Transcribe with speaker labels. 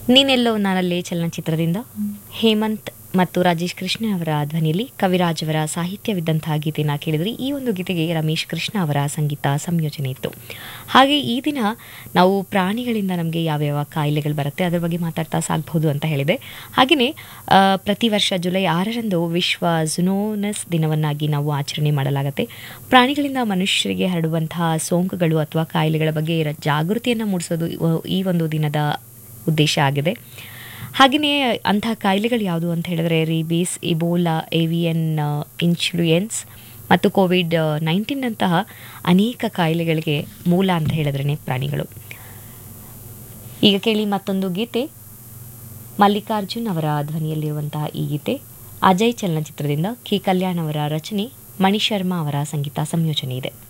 Speaker 1: ನೀನೆಲ್ಲೋ ನಾನಲ್ಲೇ ಚಲನಚಿತ್ರದಿಂದ ಹೇಮಂತ್ ಮತ್ತು ರಾಜೇಶ್ ಕೃಷ್ಣ ಅವರ ಧ್ವನಿಯಲ್ಲಿ ಕವಿರಾಜ್ ಅವರ ಸಾಹಿತ್ಯವಿದ್ದಂತಹ ಗೀತೆನ ಕೇಳಿದ್ರಿ ಈ ಒಂದು ಗೀತೆಗೆ ರಮೇಶ್ ಕೃಷ್ಣ ಅವರ ಸಂಗೀತ ಸಂಯೋಜನೆ ಇತ್ತು ಹಾಗೆ ಈ ದಿನ ನಾವು ಪ್ರಾಣಿಗಳಿಂದ ನಮಗೆ ಯಾವ್ಯಾವ ಕಾಯಿಲೆಗಳು ಬರುತ್ತೆ ಅದರ ಬಗ್ಗೆ ಮಾತಾಡ್ತಾ ಸಾಗಬಹುದು ಅಂತ ಹೇಳಿದೆ ಹಾಗೆಯೇ ಆ, ಪ್ರತಿ ವರ್ಷ ಜುಲೈ ಆರರಂದು ವಿಶ್ವ ಜುನೋನಸ್ ದಿನವನ್ನಾಗಿ ನಾವು ಆಚರಣೆ ಮಾಡಲಾಗುತ್ತೆ ಪ್ರಾಣಿಗಳಿಂದ ಮನುಷ್ಯರಿಗೆ ಹರಡುವಂತಹ ಸೋಂಕುಗಳು ಅಥವಾ ಕಾಯಿಲೆಗಳ ಬಗ್ಗೆ ಇರೋ ಜಾಗೃತಿಯನ್ನು ಮೂಡಿಸೋದು ಇವ- ಈ ಒಂದು ದಿನದ ಉದ್ದೇಶ ಆಗಿದೆ ಹಾಗೆಯೇ ಅಂತಹ ಕಾಯಿಲೆಗಳು ಯಾವುದು ಅಂತ ಹೇಳಿದ್ರೆ ರೀಬೀಸ್ ಇಬೋಲಾ ಏವಿಯನ್ ಇನ್ಫ್ಲೂಯೆನ್ಸ್ ಮತ್ತು ಕೋವಿಡ್ ನೈನ್ಟೀನ್ನಂತಹ ಅನೇಕ ಕಾಯಿಲೆಗಳಿಗೆ ಮೂಲ ಅಂತ ಹೇಳಿದ್ರೇ ಪ್ರಾಣಿಗಳು ಈಗ ಕೇಳಿ ಮತ್ತೊಂದು ಗೀತೆ ಮಲ್ಲಿಕಾರ್ಜುನ್ ಅವರ ಧ್ವನಿಯಲ್ಲಿರುವಂತಹ ಈ ಗೀತೆ ಅಜಯ್ ಚಲನಚಿತ್ರದಿಂದ ಕೆ ಕಲ್ಯಾಣ್ ಅವರ ರಚನೆ ಮಣಿ ಶರ್ಮಾ ಅವರ ಸಂಗೀತ ಸಂಯೋಜನೆ ಇದೆ